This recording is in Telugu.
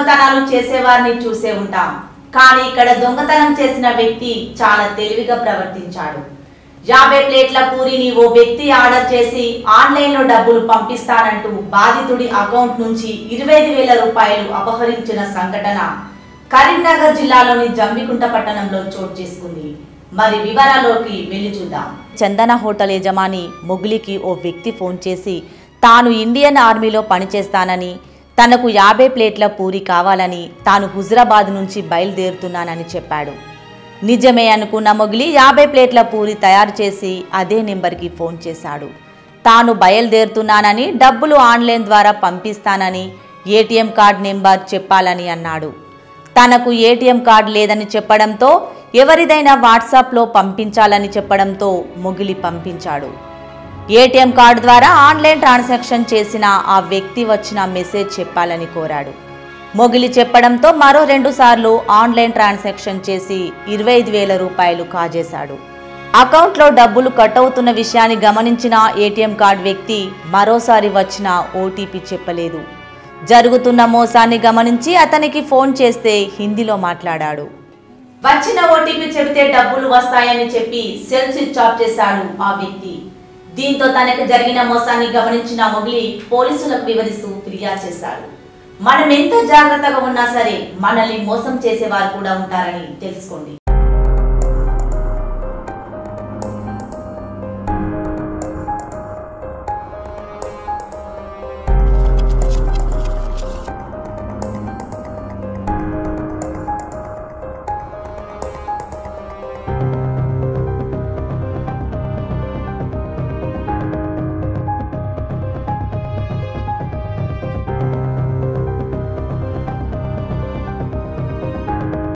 దొంగతనాలు చేసేవారిని చూసే ఉంటాం కానీ ఇక్కడ దొంగతనం చేసిన వ్యక్తి చాలా తెలివిగా ప్రవర్తించాడు యాభై ప్లేట్ల పూరిని ఓ వ్యక్తి ఆర్డర్ చేసి ఆన్లైన్ లో డబ్బులు పంపిస్తానంటూ బాధితుడి అకౌంట్ నుంచి ఇరవై వేల రూపాయలు అపహరించిన సంఘటన కరీంనగర్ జిల్లాలోని జంబికుంట పట్టణంలో చోటు చేసుకుంది మరి వివరాల్లోకి వెళ్ళి చూద్దాం చందన హోటల్ యజమాని మొగిలికి ఓ వ్యక్తి ఫోన్ చేసి తాను ఇండియన్ ఆర్మీలో పనిచేస్తానని తనకు యాభై ప్లేట్ల పూరి కావాలని తాను హుజరాబాద్ నుంచి బయలుదేరుతున్నానని చెప్పాడు నిజమే అనుకున్న మొగిలి యాభై ప్లేట్ల పూరి తయారు చేసి అదే నెంబర్కి ఫోన్ చేశాడు తాను బయలుదేరుతున్నానని డబ్బులు ఆన్లైన్ ద్వారా పంపిస్తానని ఏటీఎం కార్డ్ నెంబర్ చెప్పాలని అన్నాడు తనకు ఏటీఎం కార్డు లేదని చెప్పడంతో ఎవరిదైనా వాట్సాప్లో పంపించాలని చెప్పడంతో మొగిలి పంపించాడు ఏటీఎం కార్డు ద్వారా ఆన్లైన్ ట్రాన్సాక్షన్ చేసిన ఆ వ్యక్తి వచ్చిన మెసేజ్ చెప్పాలని కోరాడు మొగిలి చెప్పడంతో మరో రెండు సార్లు ఆన్లైన్ ట్రాన్సాక్షన్ చేసి ఇరవై ఐదు వేల రూపాయలు కాజేశాడు అకౌంట్లో డబ్బులు కట్ అవుతున్న విషయాన్ని గమనించిన ఏటీఎం కార్డు వ్యక్తి మరోసారి వచ్చిన ఓటీపీ చెప్పలేదు జరుగుతున్న మోసాన్ని గమనించి అతనికి ఫోన్ చేస్తే హిందీలో మాట్లాడాడు వచ్చిన ఓటీపీ చెబితే డబ్బులు వస్తాయని చెప్పి సెల్ స్విచ్ ఆఫ్ చేశాడు ఆ వ్యక్తి దీంతో తనకు జరిగిన మోసాన్ని గమనించిన మొగిలి పోలీసులకు వివరిస్తూ ఫిర్యాదు చేశాడు మనం ఎంత జాగ్రత్తగా ఉన్నా సరే మనల్ని మోసం చేసే వారు కూడా ఉంటారని తెలుసుకోండి